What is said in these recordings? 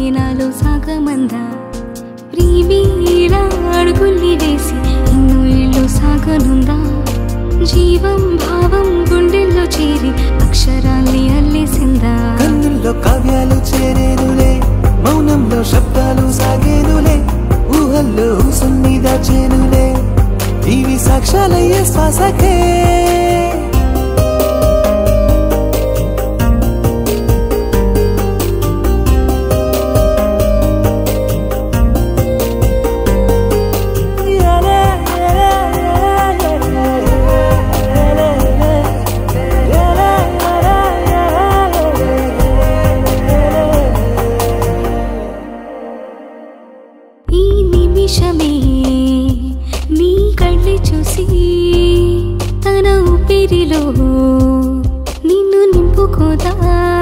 నాలో సాగమందా ప్రీవీలా అడుగుల్ని వేసి ఇన్ను ఇల్లు సాగనుందా జీవం భావం గుండెల్లో చేరి అక్షరాల్ని అల్లేసిందా కన్నుల్లో కావ్యాలు చేరేనులే మౌనంలో శబ్దాలు సాగేనులే ఊహల్లో ఊసుల్ని దాచేనులే ఇవి సాక్ష్యాలయ్యే శ్వాసకే ఈ నిమిషమే నీ కళ్ళి చూసి తన ఊపిరిలో నిన్ను నింపుకోదా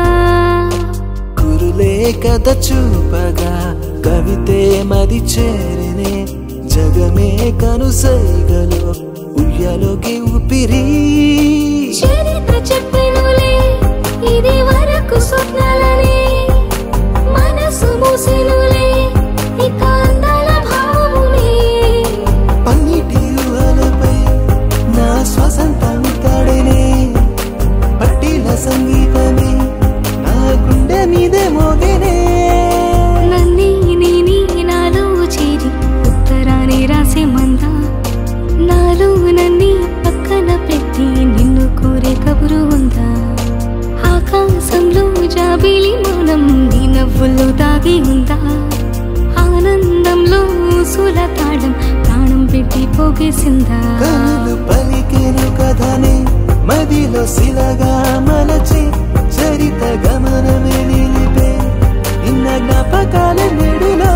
కురులే కథ చూపగా కవితే మది చేరినే జగమే కనుసైగలో ఉయ్యలోకి ఊపిరి చరిత్ర చెప్పెనులే ఇది వరకు స్వప్నాలనే మనసు మూసెనులే ఇక అందాల భావములే పన్నీటి ఊహలపై నా శ్వాసంతా తాడేనే పట్టిల సంగీతమే నా గుండె మీదే మోగేనే నన్నే నేని నాలో చేరి ఉత్తరాన్ని రాసే మందా నాలో నన్ని పక్కన పెట్టి నిన్ను కోరే కబురు ఉందా ఆకాశంలో జాబిలి మౌనం నీ నవ్వుల్లో దాగి ఉందా ఆనందంలో సుల తాళం ప్రాణం పెట్టి పోగేసిందా కనులు పలికేను కథనే మదిలో శిలగా మలచి చరిత గమనమే నిలిపే ఇన్న జ్ఞాపకాల నెడులో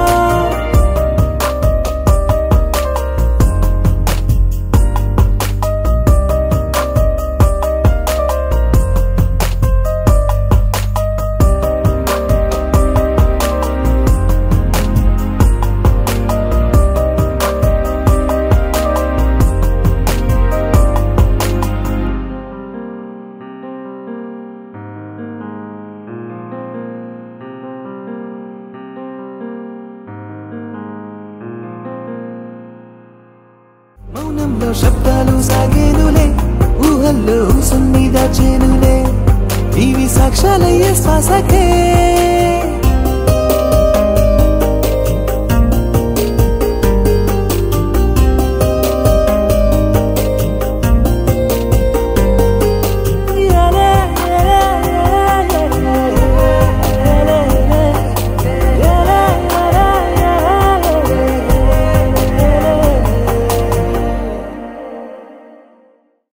మౌనంలో శబ్దాలు సాగేనులే ఊహల్లో సున్ని దాచేనులే ఇవి సాక్ష్యాలయ్యే శ్వాసకే